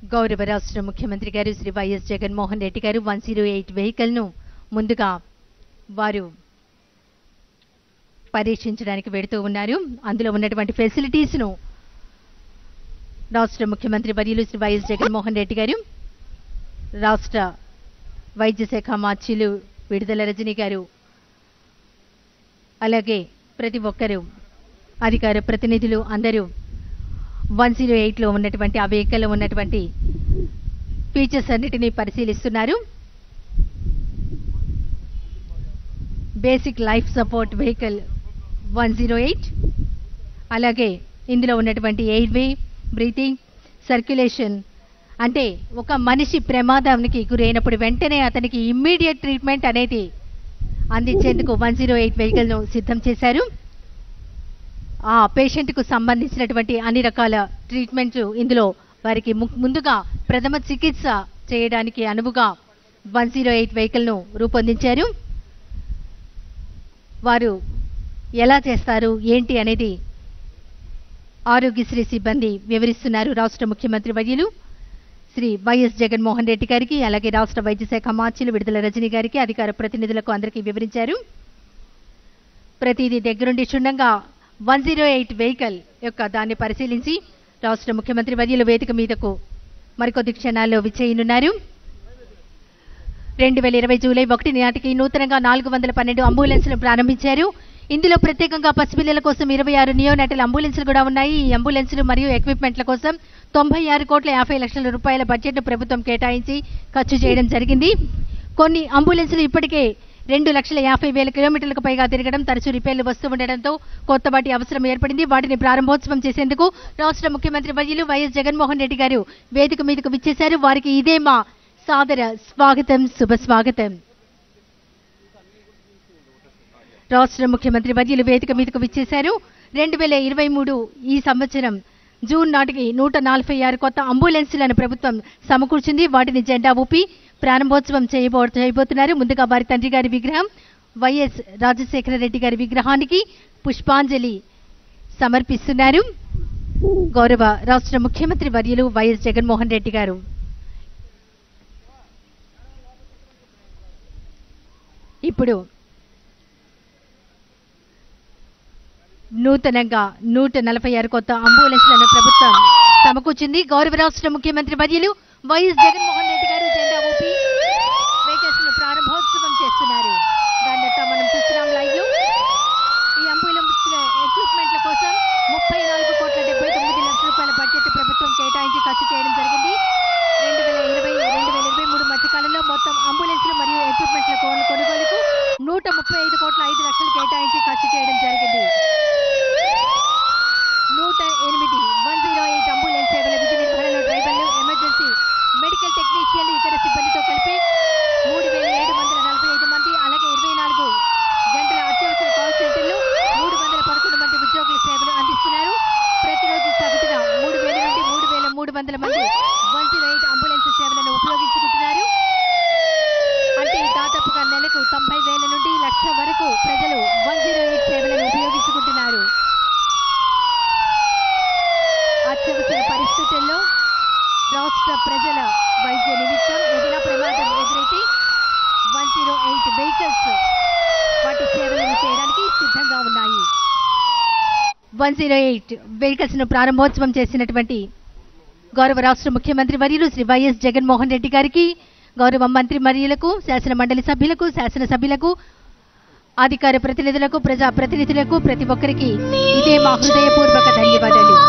గౌరవ రాష్ట్ర ముఖ్యమంత్రి గారు శ్రీ వైఎస్ జగన్మోహన్ రెడ్డి గారు వన్ జీరో ఎయిట్ వెహికల్ను ముందుగా వారు పరీక్షించడానికి వెడుతూ ఉన్నారు అందులో ఉన్నటువంటి ఫెసిలిటీస్ను రాష్ట్ర ముఖ్యమంత్రి వర్యులు శ్రీ వైఎస్ జగన్మోహన్ రెడ్డి గారు రాష్ట్ర వైద్య శాఖ మార్చిలు విడుదల రజని గారు అలాగే ప్రతి ఒక్కరూ అధికార ప్రతినిధులు అందరూ వన్ జీరో ఎయిట్లో ఉన్నటువంటి ఆ వెహికల్లో ఉన్నటువంటి ఫీచర్స్ అన్నిటినీ పరిశీలిస్తున్నారు basic life support vehicle one zero eight అలాగే ఇందులో ఉన్నటువంటి ఎయిర్వే బ్రీతింగ్ సర్క్యులేషన్ అంటే ఒక మనిషి ప్రమాదానికి గురైనప్పుడు వెంటనే అతనికి ఇమ్మీడియట్ ట్రీట్మెంట్ అనేది అందించేందుకు వన్ జీరో ఎయిట్ వెహికల్ను సిద్ధం చేశారు ఆ పేషెంట్కు సంబంధించినటువంటి అన్ని రకాల ట్రీట్మెంట్ ఇందులో వారికి ము- ముందుగా ప్రథమ చికిత్స చేయడానికి అనువుగా వన్ జీరో ఎయిట్ వెహికల్ను రూపొందించారు వారు ఎలా చేస్తారు ఏంటి అనేది ఆరోగ్యశ్రీ సిబ్బంది వివరిస్తున్నారు రాష్ట్ర ముఖ్యమంత్రి వర్యులు శ్రీ వైఎస్ జగన్మోహన్ రెడ్డి గారికి అలాగే రాష్ట్ర వైద్య శాఖ మార్చిలు విడుదల రజని గారికి అధికార ప్రతినిధులకు అందరికీ వివరించారు ప్రతిదీ దగ్గరుండి క్షుణ్ణంగా వన్ జీరో ఎయిట్ వెహికల్ యొక్క దాన్ని పరిశీలించి రాష్ట్ర ముఖ్యమంత్రి వర్యుల వేదిక మీదకు మరికొద్ది క్షణాల్లో విచ్చేయనున్నారు రెండు వేల ఇరవై జూలై ఒకటి నాటికి నూతనంగా నాలుగు వందల పన్నెండు అంబులెన్స్లు ప్రారంభించారు ఇందులో ప్రత్యేకంగా పసిపిల్లల కోసం ఇరవై ఆరు నియోనటల్ అంబులెన్స్లు కూడా ఉన్నాయి ఈ అంబులెన్స్లు మరియు ఎక్విప్మెంట్ల కోసం తొంభై ఆరు కోట్ల యాభై లక్షల రూపాయల బడ్జెట్ను ప్రభుత్వం కేటాయించి ఖర్చు చేయడం జరిగింది కొన్ని అంబులెన్స్లు ఇప్పటికే రెండు లక్షల యాభై వేల కిలోమీటర్లకు పైగా తిరగడం తరచూ రిపేర్లు వస్తూ ఉండడంతో కొత్త వాటి అవసరం ఏర్పడింది వాటిని ప్రారంభోత్సవం చేసేందుకు రాష్ట్ర ముఖ్యమంత్రి వర్యులు వైఎస్ జగన్మోహన్ రెడ్డి గారు వేదిక మీదకు విచ్చేశారు వారికి ఇదే మా సాదర స్వాగతం శుభ స్వాగతం రాష్ట్ర ముఖ్యమంత్రి వర్యులు వేదిక మీదకు విచ్చేశారు రెండు వేల ఇరవై మూడు ఈ సంవత్సరం జూన్ నాటికి నూట నలభై ఆరు కొత్త అంబులెన్సులను ప్రభుత్వం సమకూర్చింది వాటిని జెండా ఊపి ప్రారంభోత్సవం చేయబో చేయబోతున్నారు ముందుగా వారి తండ్రి గారి విగ్రహం వైఎస్ రాజశేఖర రెడ్డి గారి విగ్రహానికి పుష్పాంజలి సమర్పిస్తున్నారు గౌరవ రాష్ట్ర ముఖ్యమంత్రి వర్యులు వైఎస్ జగన్మోహన్ రెడ్డి గారు ఇప్పుడు నూతనంగా నూట నలభై ఆరు కొత్త అంబులెన్స్లను ప్రభుత్వం సమకూర్చింది గౌరవ రాష్ట్ర ముఖ్యమంత్రి వర్యులు వైఎస్ జగన్మోహన్ రెడ్డి గారు జెండా ఊపి వెహికల్స్ ను ప్రారంభోత్సవం చేస్తున్నారు దాన్నంతా మనం చూస్తున్నాం లైవ్ లో ఈ అంబులెన్స్ ఎక్విప్మెంట్ల కోసం ముప్పై నాలుగు కోట్ల డెబ్బై తొమ్మిది లక్షల రూపాయల బడ్జెట్ ప్రభుత్వం కేటాయించి ఖర్చు చేయడం జరిగింది రెండు వేల ఇరవై రెండు వేల ఇరవై మూడు మధ్యకాలంలో మొత్తం అంబులెన్స్లు మరియు ఎక్విప్మెంట్ల కొను- కొనుగోలుకు నూట ముప్పై ఐదు కోట్ల ఐదు లక్షలు కేటాయించి ఖర్చు చేయడం జరిగింది నూట ఎనిమిది వన్ జీరో ఎయిట్ అంబులెన్స్ సేవల విధి నిర్వహణలో డ్రైవర్లు ఎమర్జెన్సీ మెడికల్ టెక్నీషియన్లు ఇతర సిబ్బందితో కలిపి మూడు వేల ఏడు వందల నలభై ఐదు మంది అలాగే ఇరవై నాలుగు గంటల అత్యవసర కాల్ సెంటర్లు మూడు వందల పదకొండు మంది ఉద్యోగులు సేవలు అందిస్తున్నారు ప్రతిరోజు సగటున మూడు వేల నుండి మూడు వేల మూడు వందల మంది వన్ జీరో ఎయిట్ అంబులెన్స్ సేవలను ఉపయోగించుకుంటున్నారు అంటే దాదాపుగా నెలకు తొంభై వేల నుండి లక్ష వరకు ప్రజలు వన్ జీరో ఎయిట్ సేవలను ఉపయోగించుకుంటున్నారు అత్యవసర పరిస్థితుల్లో రాష్ట్ర ప్రజల వైద్య నిమిత్తం ఏదైనా ప్రమాదం ఎదురైతే వన్ జీరో ఎయిట్ వెహికల్స్ వాటి సేవలను చేయడానికి సిద్ధంగా ఉన్నాయి వన్ జీరో ఎయిట్ వెహికల్స్ ను ప్రారంభోత్సవం చేసినటువంటి గౌరవ రాష్ట్ర ముఖ్యమంత్రి వర్యులు శ్రీ వైఎస్ జగన్మోహన్ రెడ్డి గారికి గౌరవ మంత్రి వర్యులకు శాసన మండలి సభ్యులకు శాసన సభ్యులకు అధికార ప్రతినిధులకు ప్రజా ప్రతినిధులకు ప్రతి ఒక్కరికి ఇదే మా హృదయపూర్వక ధన్యవాదాలు